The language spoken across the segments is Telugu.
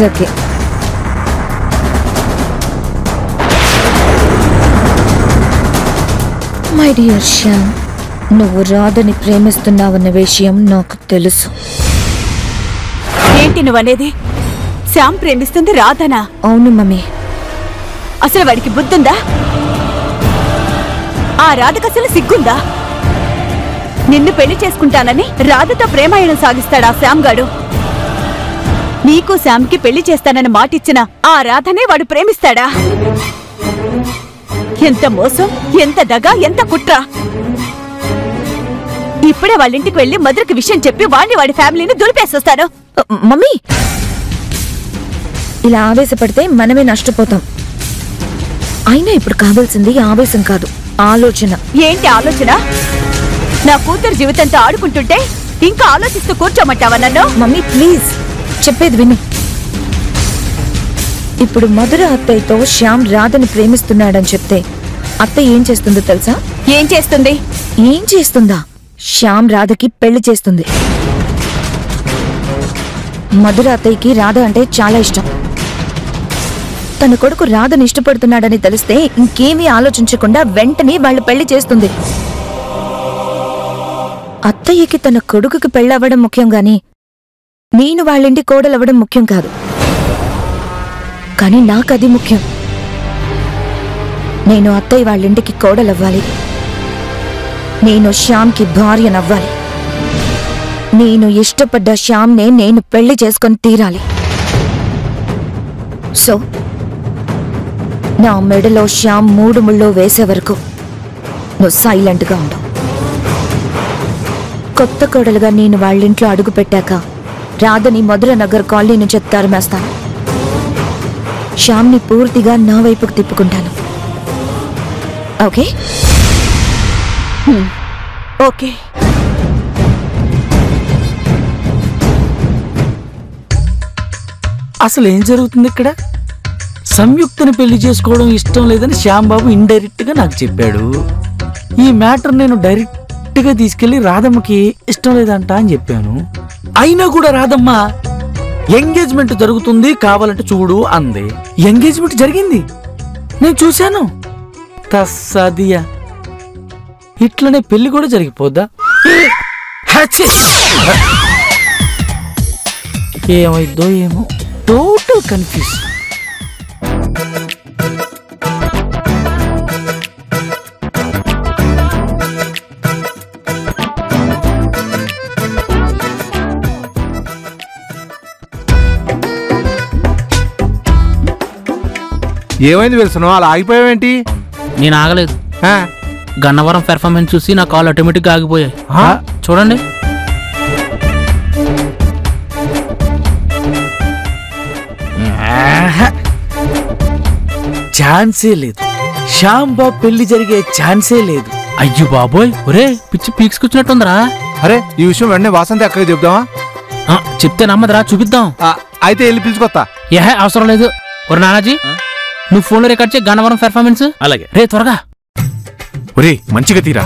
It's okay my dear Shyam నువ్వు రాధని ప్రేమిస్తున్నావన్న విషయం నాకు తెలుసు ఏంటి నువ్వనేది శ్యామ్ ప్రేమిస్తుంది రాధనా అవును మమ్మీ అసలు వాడికి బుద్ధుందా ఆ రాధకు అసలు సిగ్గుందా నిన్ను పెళ్లి చేసుకుంటానని రాధతో ప్రేమాయణం సాగిస్తాడా శ్యామ్ గాడు నీకు శ్యామ్కి పెళ్లి చేస్తానని మాటిచ్చిన ఆ రాధనే వాడు ప్రేమిస్తాడా ఎంత మోసం ఎంత దగా ఎంత కుట్ర ఇప్పుడే వాళ్ళ ఇంటికి వెళ్లి మధురకి విషయం చెప్పి వాడిని వాడి ఫ్యామిలీని దులిపేసొస్తాను అ, మమ్మీ ఇలా ఆవేశపడితే మనమే నష్టపోతాం అయినా ఇప్పుడు కావాల్సింది ఆవేశం కాదు ఆలోచన ఏంటి ఆలోచన నా కూతురు జీవితంతో ఆడుకుంటుంటే ఇంకా ఆలోచిస్తూ కూర్చోమంటావా నన్ను మమ్మీ ప్లీజ్ చెప్పేది విను ఇప్పుడు మధుర అత్తయ్యతో శ్యామ్ రాధని ప్రేమిస్తున్నాడని చెప్తే అత్త ఏం చేస్తుందో తెలుసా ఏం చేస్తుంది ఏం చేస్తుందా శ్యామ్ రాధకి పెళ్లి చేస్తుంది మధుర అత్తయ్యకి రాధ అంటే చాలా ఇష్టం తన కొడుకు రాధని ఇష్టపడుతున్నాడని తెలిస్తే ఇంకేమీ ఆలోచించకుండా వెంటనే వాళ్ళు పెళ్లి చేస్తుంది అత్తయ్యకి తన కొడుకుకి పెళ్ళవ్వడం ముఖ్యం గాని నేను వాళ్ళింటి కోడలవ్వడం ముఖ్యం కాదు కానీ నాకది ముఖ్యం నేను అత్తయ్య వాళ్ళింటికి కోడలవ్వాలి నేను శ్యామ్కి భార్యనవ్వాలి నేను ఇష్టపడ్డ శ్యామ్నే నేను పెళ్లి చేసుకొని తీరాలి సో నా మెడలో శ్యామ్ మూడు ముళ్ళు వేసే వరకు నువ్వు సైలెంట్గా ఉండు కొత్త కోడలుగా నేను వాళ్ళింట్లో అడుగు పెట్టాక రాధని మధుర నగర్ కాలనీ నుంచి తరిమేస్తాను శ్యామ్ని పూర్తిగా నా వైపుకు తిప్పుకుంటాను ఓకే ఓకే అసలు ఏం జరుగుతుంది ఇక్కడ సంయుక్తని పెళ్లి చేసుకోవడం ఇష్టం లేదని శ్యాంబాబు ఇండైరెక్ట్ గా నాకు చెప్పాడు ఈ మ్యాటర్ నేను డైరెక్ట్ గా తీసుకెళ్లి రాధమ్మకి ఇష్టం లేదంట అని చెప్పాను అయినా కూడా రాధమ్మ ఎంగేజ్మెంట్ జరుగుతుంది కావాలంటే చూడు అంది ఎంగేజ్మెంట్ జరిగింది నేను చూశాను తస్సదియా ఇట్లనే పెళ్లి కూడా జరిగిపోద్దా హచ్చి! ఏమైద్దో ఏమో టోటల్ కన్ఫ్యూజ్ ఏమైంది విల్సను అలా ఆగిపోయావేంటి నేను ఆగలేదు ఆ, గన్నవరం పెర్ఫార్మెన్స్ చూసి నా కాల్ ఆటోమేటిక్గా ఆగిపోయాయి ఆ? చూడండి ఛాన్సే లేదు శ్యామ్ బాబు పెళ్లి జరిగే ఛాన్సే లేదు అయ్యో బాబోయ్ ఒరే పిచ్చి పీక్స్కొచ్చినట్టుందిరా అరే ఈ విషయం వెంటనే వాసంతి అక్కడికి చెప్దామా ఆ, చెప్తే నమ్మదురా చూపిద్దాం ఆ, అయితే వెళ్ళి పిలుచుకొత్తా ఏహే అవసరం లేదు ఒరే నానాజీ నువ్వు ఫోన్లో రికార్డ్ చేయి గన్నవరం పెర్ఫార్మెన్స్ అలాగే రే త్వరగా ఒరే మంచిగా తీరా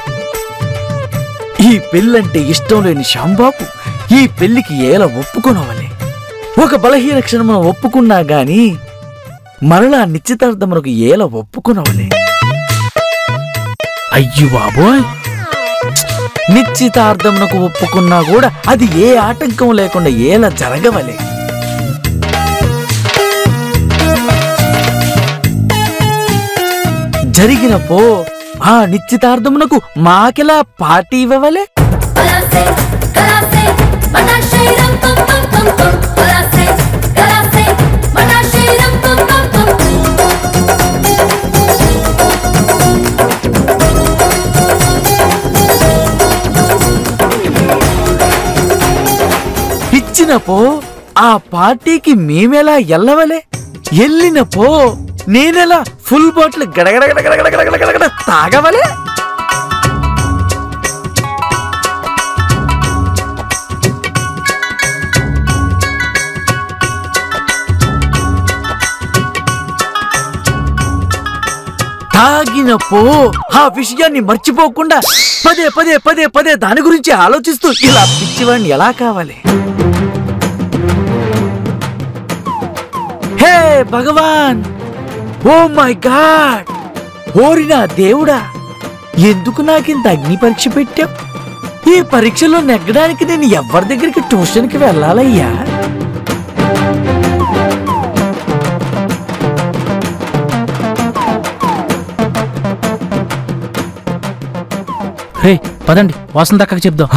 ఈ పెళ్ళంటే ఇష్టం లేని శ్యాంబాబు ఈ పెళ్లికి ఎలా ఒప్పుకోనవలే ఒక బలహీన క్షణం మనం ఒప్పుకున్నా గాని మరలా నిశ్చితార్థమునకు ఎలా ఒప్పుకునవలే అయ్యో బాబోయ్ నిశ్చితార్థమునకు ఒప్పుకున్నా కూడా అది ఏ ఆటంకం లేకుండా ఎలా జరగవలే జరిగిన పో ఆ నిశ్చితార్థమునకు మాకెలా పార్టీ ఇవ్వవలే Kalase, kalase, manashe ram pam pam pam pam. Kalase, kalase, manashe ram pam pam pam. ఇచ్చిన పో ఆ పార్టీకి మేమెలా ఎల్లవలే ఎల్లిన పో నేనెలా ఫుల్ బాటిల్ గడగడగడగడగడగడగడ తాగవలే తాగిన పో ఆ విషయాన్ని మర్చిపోకుండా పదే పదే పదే పదే దాని గురించి ఆలోచిస్తూ ఇలా పిచ్చివాడిని ఎలా కావాలి భగవాన్ ఓ మై గాడ్ ఓరి నా దేవుడా ఎందుకు నాకింత అగ్ని పరీక్ష పెట్టావు ఈ పరీక్షలో నెగ్గడానికి నేను ఎవరి దగ్గరికి ట్యూషన్కి వెళ్ళాలయ్యా రే పదండి వాసంత అక్కకి చెప్దాం